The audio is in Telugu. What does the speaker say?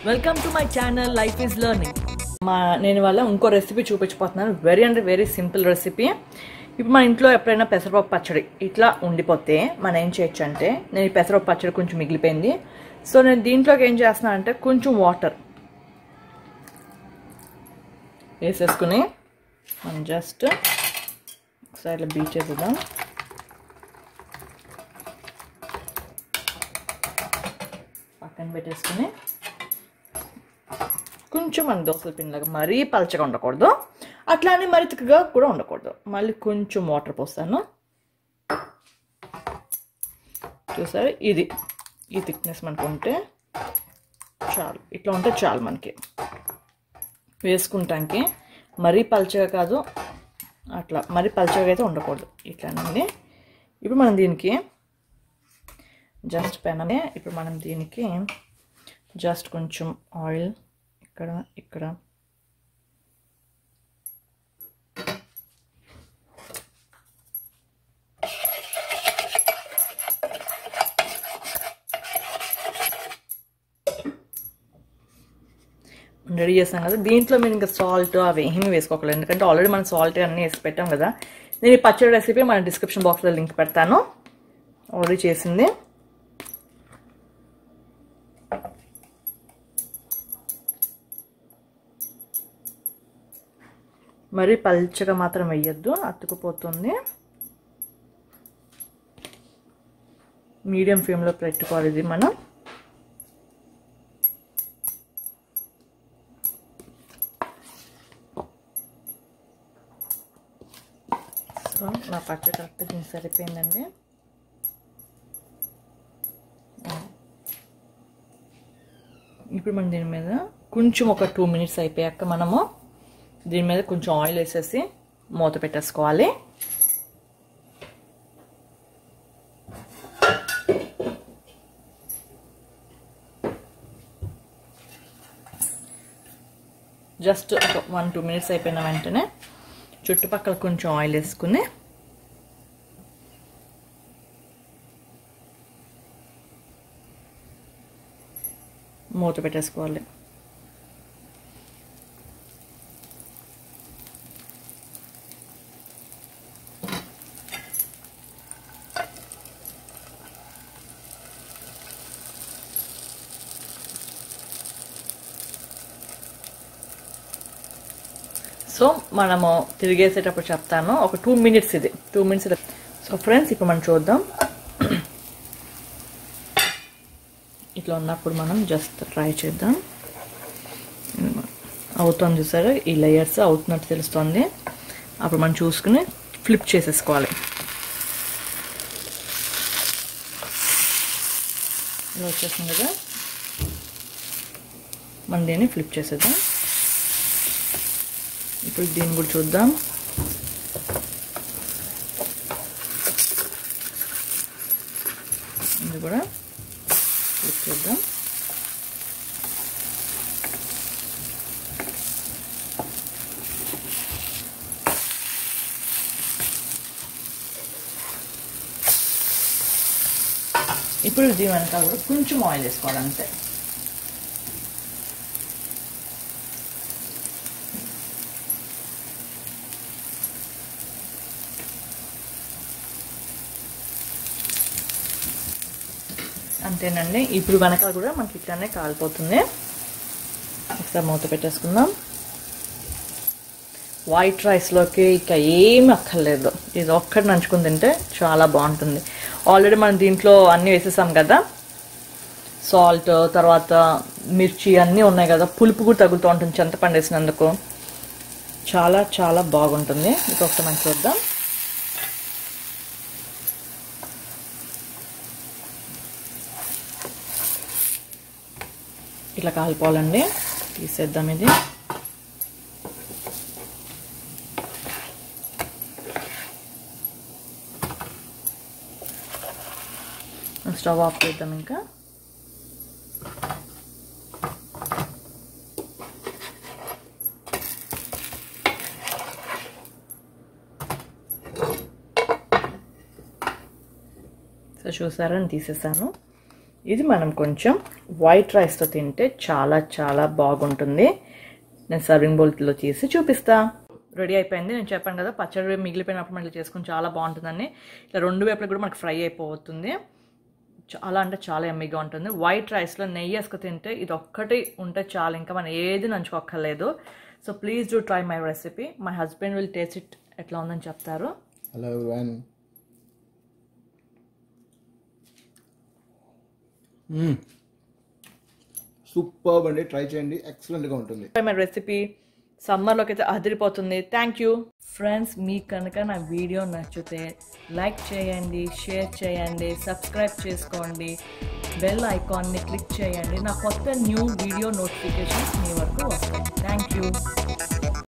welcome to my channel life is learning మా నేను వాళ్ళ ఇంకో రెసిపీ చూపించబోతున్నాను వెరీ అంటే వెరీ సింపుల్ రెసిపీ ఇప్పుడు మన ఇంట్లో ఎప్పుడైనా పెసరపప్పు పచ్చడి ఇట్లా ఉండిపోతే మనం ఏం చేయొచ్చు అంటే నేను ఈ పెసరపప్పు పచ్చడి కొంచెం మిగిలిపోయింది సో నేను దీంట్లోకి ఏం చేస్తున్నాను అంటే కొంచెం వాటర్ వేసేసుకుని మనం జస్ట్ ఒకసారి ఇట్లా బీట్ చేసేద్దాం పక్కన పెట్టేసుకుని కొంచెం మన దోశల పిండిలాగా మరీ పలచగా ఉండకూడదు అట్లానే మరీ తిక్కగా కూడా ఉండకూడదు మళ్ళీ కొంచెం వాటర్ పోస్తాను చూసారు ఇది ఈ థిక్నెస్ మనకు ఉంటే చాలు ఇట్లా ఉంటే చాలు మనకి వేసుకుంటానికి మరీ పలచగా కాదు అట్లా మరీ పలచగా అయితే ఉండకూడదు ఇట్లానండి ఇప్పుడు మనం దీనికి జస్ట్ పెనమే ఇప్పుడు మనం దీనికి జస్ట్ కొంచెం ఆయిల్ ఇక్కడ ఇక్కడ రెడీ చేస్తాం కదా దీంట్లో మీరు ఇంకా సాల్ట్ అవి ఏమీ వేసుకోకలేదు ఎందుకంటే ఆల్రెడీ మనం సాల్ట్ అన్నీ వేసి పెట్టాం కదా నేను ఈ పచ్చడి రెసిపీ మన డిస్క్రిప్షన్ బాక్స్లో లింక్ పెడతాను ఆల్రెడీ చేసింది మరీ పల్చగా మాత్రం వేయద్దు అతుకుపోతుంది మీడియం ఫ్లేమ్లో పెట్టుకోవాలి ఇది మనం సో నా పచ్చడి కరెక్ట్ దీనికి సరిపోయిందండి ఇప్పుడు మనం దీని మీద కొంచెం ఒక టూ మినిట్స్ అయిపోయాక మనము దీని మీద కొంచెం ఆయిల్ వేసేసి మూత పెట్టేసుకోవాలి జస్ట్ ఒక వన్ టూ మినిట్స్ అయిపోయిన వెంటనే చుట్టుపక్కల కొంచెం ఆయిల్ వేసుకుని మూత పెట్టేసుకోవాలి సో మనము తిరిగేసేటప్పుడు చెప్తాను ఒక టూ మినిట్స్ ఇది టూ మినిట్స్ సో ఫ్రెండ్స్ ఇప్పుడు మనం చూద్దాం ఇట్లా ఉన్నప్పుడు మనం జస్ట్ ట్రై చేద్దాం అవుతుంది చూసారు ఈ లేయర్స్ అవుతున్నట్టు తెలుస్తుంది అప్పుడు మనం చూసుకుని ఫ్లిప్ చేసేసుకోవాలి ఇలా వచ్చేస్తుంది కదా మనం దీన్ని ఫ్లిప్ చేసేద్దాం ఇప్పుడు దీన్ని కూడా చూద్దాం ఇది కూడా క్లిక్ చేద్దాం ఇప్పుడు దీని వెనకాల కూడా కొంచెం ఆయిల్ వేసుకోవాలి అంతే అంతేనండి ఇప్పుడు వెనకాల కూడా మనకి ఇట్లానే కాలిపోతుంది ఒకసారి మూత పెట్టేసుకుందాం వైట్ రైస్లోకి ఇక ఏమి అక్కర్లేదు ఇది ఒక్కటి నంచుకుని తింటే చాలా బాగుంటుంది ఆల్రెడీ మనం దీంట్లో అన్నీ వేసేసాం కదా సాల్ట్ తర్వాత మిర్చి అన్నీ ఉన్నాయి కదా పులుపు కూడా తగులుతూ ఉంటుంది చింతపండు వేసినందుకు చాలా చాలా బాగుంటుంది ఇంకొకటి మనం చూద్దాం ఇట్లా కాలిపోవాలండి తీసేద్దాం ఇది స్టవ్ ఆఫ్ చేద్దాం ఇంకా సో చూసారని తీసేసాను ఇది మనం కొంచెం వైట్ రైస్తో తింటే చాలా చాలా బాగుంటుంది నేను సర్వింగ్ బౌల్లో తీసి చూపిస్తా రెడీ అయిపోయింది నేను చెప్పాను కదా పచ్చడి మిగిలిపోయినప్పుడు మనం ఇట్లా చేసుకుని చాలా బాగుంటుందని ఇట్లా రెండు వైపులకు కూడా మనకు ఫ్రై అయిపోతుంది చాలా అంటే చాలా ఎమ్మిగా ఉంటుంది వైట్ రైస్లో నెయ్యి వేసుకు తింటే ఇది ఒక్కటి ఉంటే చాలు ఇంకా మనం ఏది నంచుకోక్కర్లేదు so please do try my recipe my husband will taste it ఎట్లా ఉందని చెప్తారు హలో వన్ సూపర్ అండి ట్రై చేయండి ఎక్సలెంట్గా ఉంటుంది మై రెసిపీ సమ్మర్లోకి అయితే అదిరిపోతుంది థ్యాంక్ యూ ఫ్రెండ్స్ మీకు కనుక నా వీడియో నచ్చితే లైక్ చేయండి షేర్ చేయండి సబ్స్క్రైబ్ చేసుకోండి బెల్ ఐకాన్ని క్లిక్ చేయండి నా కొత్త న్యూ వీడియో నోటిఫికేషన్స్ మీ వరకు వస్తాయి థ్యాంక్ యూ